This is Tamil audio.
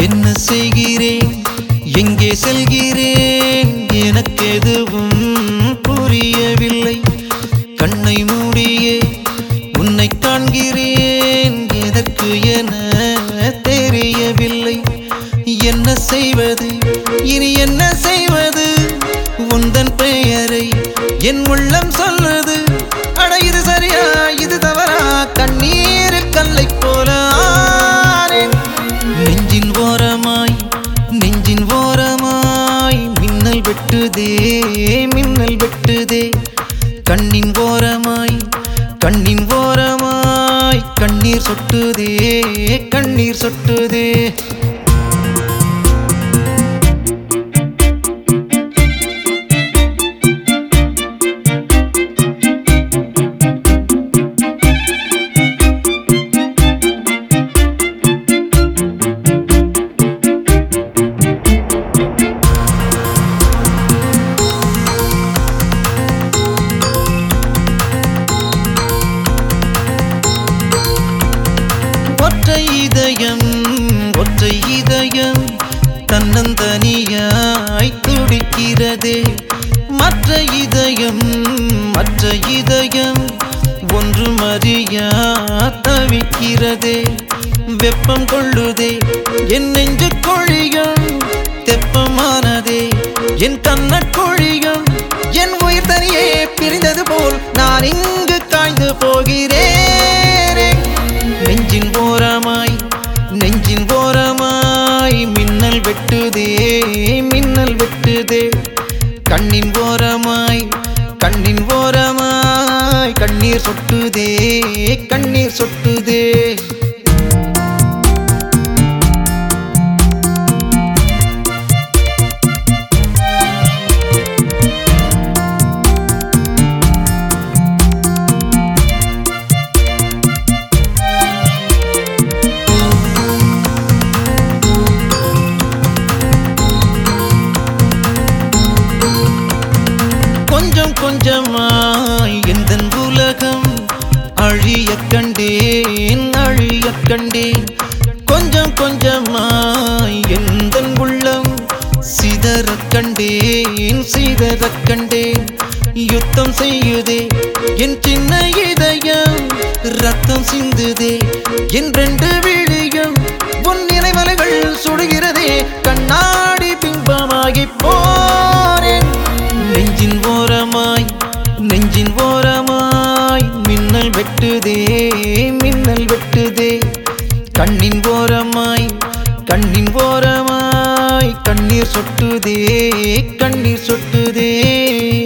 என்ன செய்கிறேன் எங்கே செல்கிறேன் எனக்கு எதுவும் புரியவில்லை கண்ணை மூடியே உன்னை காண்கிறேன் எதற்கு என தெரியவில்லை என்ன செய்வது இனி என்ன செய்வது உந்தன் பெயரை என் உள்ளம் சொல்லுது அட இது சரியா இது தவறா கண்ணீர் கல்லை போல ஆனேன். நெஞ்சின் ஓரமாய் நெஞ்சின் ஓரமாய் மின்னல் வெட்டுதே மின்னல் வெட்டுதே கண்ணின் ஓரமாய் கண்ணின் ஓரமாய் கண்ணீர் சொட்டுதே கண்ணீர் சொட்டுதே ஒற்றை இதயம் ஒற்றை இதயம் தன்னந்தனியாய் துடிக்கிறதே மற்ற இதயம் மற்ற இதயம் ஒன்று மறியா தவிக்கிறதே வெப்பம் கொள்ளுதே என் நெஞ்சு கொழியும் தெப்பமானதே என் கண்ணக் கொழியும் என் உயிர் தனியே பிரிந்தது போல் நான் இங்கு காய்ந்து போகிறேனே நெஞ்சின் ஓரமாய் நெஞ்சின் ஓரமாய் மின்னல் வெட்டுதே மின்னல் வெட்டுதே கண்ணின் ஓரமாய் கண்ணின் ஓரமாய் கண்ணீர் சொட்டுதே கண்ணீர் சொட்டுதே கொஞ்சம் கொஞ்சமாய் எந்த உலகம் அழிய கண்டேன் அழிய கண்டேன் கொஞ்சம் கொஞ்சமாய் எந்த உள்ளம் சிதற கண்டேன் சிதற கண்டேன் யுத்தம் செய்யுதே என் சின்ன இதயம் ரத்தம் சிந்துதே என் ரெண்டு விழியும் உன் நினைவலைகள் சுடுகிறதே கண்ணாடி பிம்பமாகி போனேன் நெஞ்சின் ஓரமாய் நெஞ்சின் ஓரமாய் மின்னல் வெட்டுதே மின்னல் வெட்டுதே கண்ணின் ஓரமாய் கண்ணின் ஓரமாய் கண்ணீர் சொட்டுதே கண்ணீர் சொட்டுதே